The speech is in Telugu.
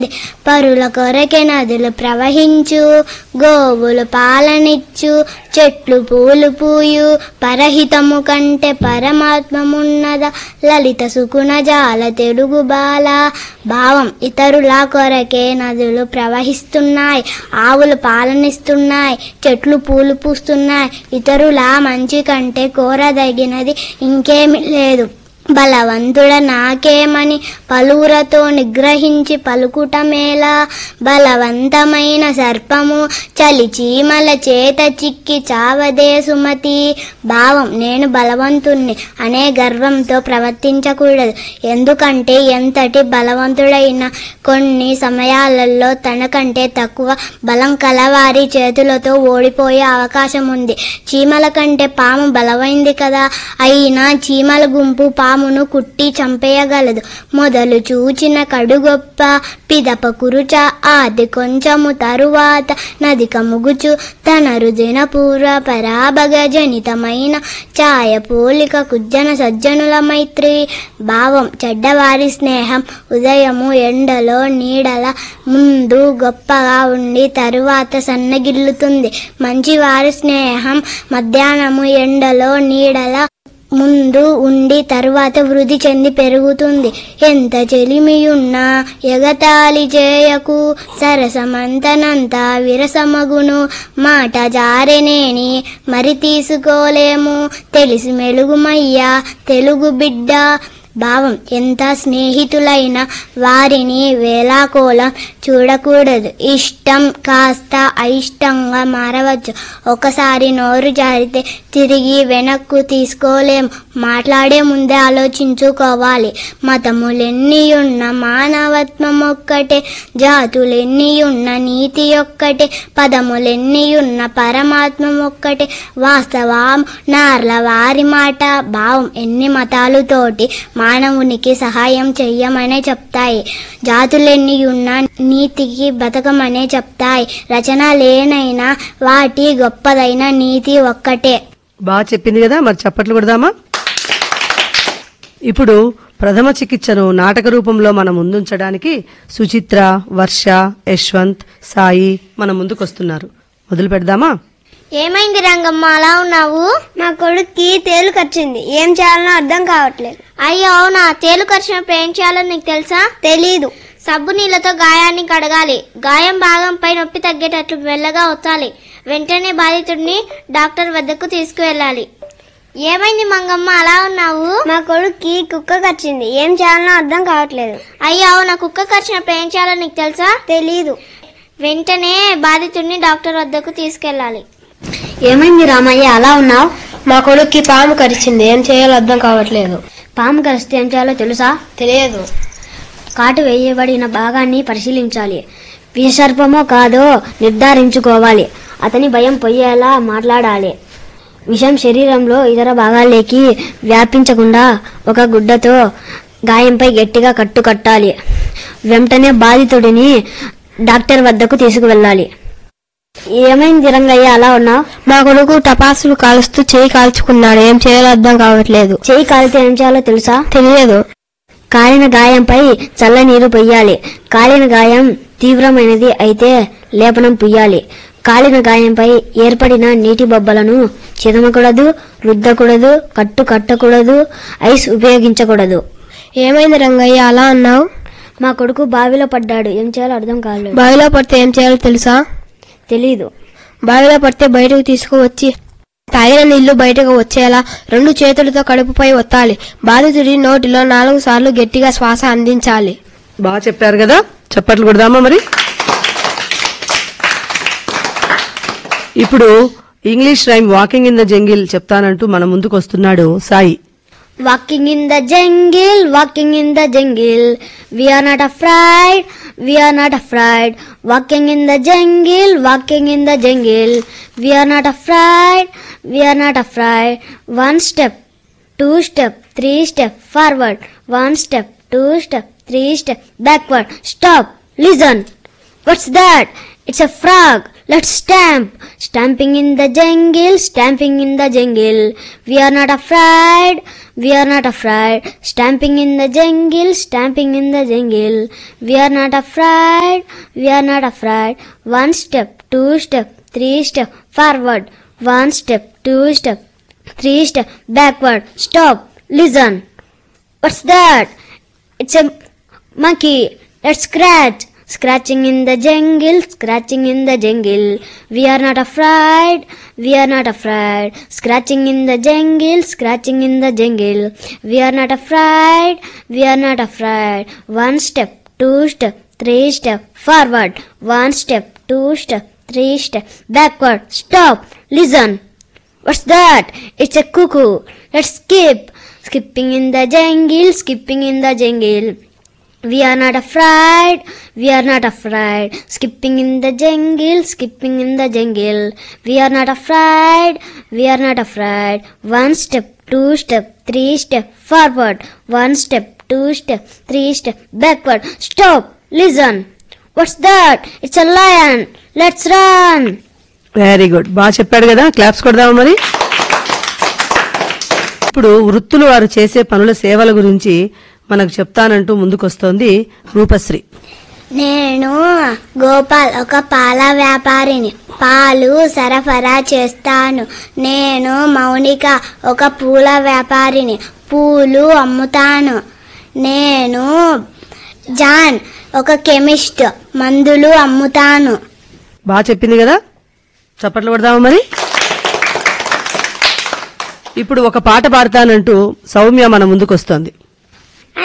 పరుల కొరకే నదులు ప్రవహించు గోవులు పాలనిచ్చు చెట్లు పూలు పూయు పరహితము కంటే పరమాత్మమున్నద లలిత సుకుణ జాల తెలుగు బాల భావం ఇతరుల కొరకే నదులు ప్రవహిస్తున్నాయి ఆవులు పాలనిస్తున్నాయి చెట్లు పూలు పూస్తున్నాయి ఇతరుల మంచి కంటే కోరదగినది ఇంకేమీ లేదు బలవంతుడ నాకేమని పలువురతో నిగ్రహించి పలుకుటమేలా బలవంతమైన సర్పము చలి చీమల చేత చిక్కి చావదే సుమతి భావం నేను బలవంతుణ్ణి అనే గర్వంతో ప్రవర్తించకూడదు ఎందుకంటే ఎంతటి బలవంతుడైన కొన్ని సమయాలలో తనకంటే తక్కువ బలం కలవారి చేతులతో ఓడిపోయే అవకాశం ఉంది చీమల కంటే పాము బలమైంది కదా అయినా చీమల గుంపు పామును కుట్టి చంపేయగలదు మొదలు చూచిన కడు గొప్ప పిదప కురుచ ఆది కొంచెము తరువాత నదిక ముగుచు తన రుదిన పూర్వ పరాభగ జనితమైన ఛాయ పోలిక కుజ్జన సజ్జనుల మైత్రి భావం చెడ్డవారి స్నేహం ఉదయము ఎండలో నీడల ముందు గొప్పగా ఉండి తరువాత సన్నగిల్లుతుంది మంచివారి స్నేహం మధ్యాహ్నము ఎండలో నీడల ముందు ఉండి తరువాత వృద్ధి చెంది పెరుగుతుంది ఎంత చెలిమియున్నా ఎగతాళి చేయకు సరసమంతనంత విరసమగును మాట జారెనేని మరి తీసుకోలేము తెలిసి మెలుగుమయ్యా తెలుగు బిడ్డ భావం ఎంత స్నేహితులైన వారిని వేలాకోలం చూడకూడదు ఇష్టం కాస్త అయిష్టంగా మారవచ్చు ఒకసారి నోరు జారితే తిరిగి వెనక్కు తీసుకోలేం మాట్లాడే ముందే ఆలోచించుకోవాలి మతములెన్నియున్న మానవత్వం ఒక్కటే జాతులెన్నియున్న నీతి ఒక్కటే పదములెన్నియున్న పరమాత్మం ఒక్కటే వాస్తవం నార్ల వారి మాట భావం ఎన్ని మతాలుతోటి మానవునికి సహాయం చెయ్యమనే చెప్తాయి జాతులెన్ని ఉన్న నీతికి బతకమనే చెప్తాయి రచన లేనైనా వాటి గొప్పదైన నీతి ఒక్కటే బాగా చెప్పింది కదా మరి చప్పట్లు కొడదామా ఇప్పుడు ప్రథమ చికిత్సను నాటక రూపంలో మనం ముందుంచడానికి సుచిత్ర వర్ష యశ్వంత్ సాయి మన ముందుకొస్తున్నారు మొదలు పెడదామా ఏమైంది రంగమ్మ అలా ఉన్నావు మా కొడుక్కి తేలు కచ్చింది ఏం చేయాలనో అర్థం కావట్లేదు అయ్యో అవునా తేలు కరిచినప్పుడు ఏం చేయాలో నీకు తెలుసా తెలీదు సబ్బు నీళ్ళతో గాయాన్ని కడగాలి గాయం భాగంపై నొప్పి తగ్గేటట్లు మెల్లగా ఒత్తాలి వెంటనే బాధితుడిని డాక్టర్ వద్దకు తీసుకువెళ్ళాలి ఏమైంది మంగమ్మ అలా ఉన్నావు మా కొడుక్కి కుక్క కచ్చింది ఏం చేయాలనో అర్థం కావట్లేదు అయ్యో అవునా కుక్క కరిచినప్పుడు ఏం చేయాలో నీకు తెలుసా తెలీదు వెంటనే బాధితుడిని డాక్టర్ వద్దకు తీసుకెళ్ళాలి ఏమైంది రామయ్య అలా ఉన్నావు మా కొడుక్కి పాము కరిచింది ఏం చేయాలో అర్థం కావట్లేదు పాము కరిస్తే ఏం చేయాలో తెలుసా తెలియదు కాటు వేయబడిన భాగాన్ని పరిశీలించాలి విషసర్పమో కాదో నిర్ధారించుకోవాలి అతని భయం పోయేలా మాట్లాడాలి విషం శరీరంలో ఇతర భాగాల్లోకి వ్యాపించకుండా ఒక గుడ్డతో గాయంపై గట్టిగా కట్టు కట్టాలి వెంటనే బాధితుడిని డాక్టర్ వద్దకు తీసుకువెళ్ళాలి ఏమైంది రంగయ్య అలా ఉన్నావు మా కొడుకు టపాసులు కాలుస్తూ చేయి కాల్చుకున్నాడు ఏం చేయాలో అర్థం కావట్లేదు చేయి కాలితే ఏం చేయాలో తెలుసా తెలియదు కాలిన గాయంపై చల్ల నీరు పొయ్యాలి కాలిన గాయం తీవ్రమైనది అయితే లేపనం పుయ్యాలి కాలిన గాయంపై ఏర్పడిన నీటి బొబ్బలను చిదమకూడదు రుద్దకూడదు కట్టు కట్టకూడదు ఐస్ ఉపయోగించకూడదు ఏమైంది రంగయ్య అలా అన్నావు మా కొడుకు బావిలో పడ్డాడు ఏం చేయాలో అర్థం కాలేదు బావిలో పడితే ఏం చేయాలో తెలుసా తెలీదు బావిలో పడితే బయటకు తీసుకువచ్చి తాగిన నీళ్లు బయటకు వచ్చేలా రెండు చేతులతో కడుపుపై ఒత్తాలి బాధితుడి నోటిలో నాలుగు సార్లు గట్టిగా శ్వాస అందించాలి బాగా చెప్పారు కదా చప్పట్లు కొడదామా మరి ఇప్పుడు English rhyme walking in the jungle చెప్తానంటూ మన ముందుకు వస్తున్నాడు Sai Walking in the jungle, walking in the jungle. We are not afraid, we are not afraid. Walking in the jungle, walking in the jungle. We are not afraid, we are not afraid. One step, two step, three step forward. One step, two step, three step backward. Stop, listen. What's that? It's a frog. Let's stamp. Stamping in the jungle, stamping in the jungle. We are not afraid. we are not afraid. Stamping in the jungle, stamping in the jungle. We are not afraid, we are not afraid. One step, two step, three step, forward. One step, two step, three step, backward. Stop, listen. What's that? It's a monkey. Let's scratch. Scratching in the jungle, scratching in the jungle. We are not afraid, we are not afraid. Scratching in the jungle, scratching in the jungle. We are not afraid, we are not afraid. One step, two step, three step, forward. One step, two step, three step, backward. Stop, listen. What's that? It's a cuckoo. Let's skip. Skipping in the jungle, skipping in the jungle. We are not afraid, we are not afraid. Skipping in the jungle, skipping in the jungle. We are not afraid, we are not afraid. One step, two step, three step, forward. One step, two step, three step, backward. Stop, listen. What's that? It's a lion. Let's run. Very good బాగా చెప్పాడు కదా క్లాప్స్ కొడదామా మరి ఇప్పుడు వృత్తులు వారు చేసే పనుల సేవల గురించి మనకు చెప్తానంటూ ముందుకొస్తోంది రూపశ్రీ నేను గోపాల్ ఒక పాల వ్యాపారిని పాలు సరఫరా చేస్తాను నేను మౌనిక ఒక పూల వ్యాపారిని పూలు అమ్ముతాను నేను జాన్ ఒక కెమిస్ట్ మందులు అమ్ముతాను బాగా చెప్పింది కదా చప్పట్లు కొడదామా మరి ఇప్పుడు ఒక పాట పాడతానంటూ సౌమ్య మన ముందుకొస్తోంది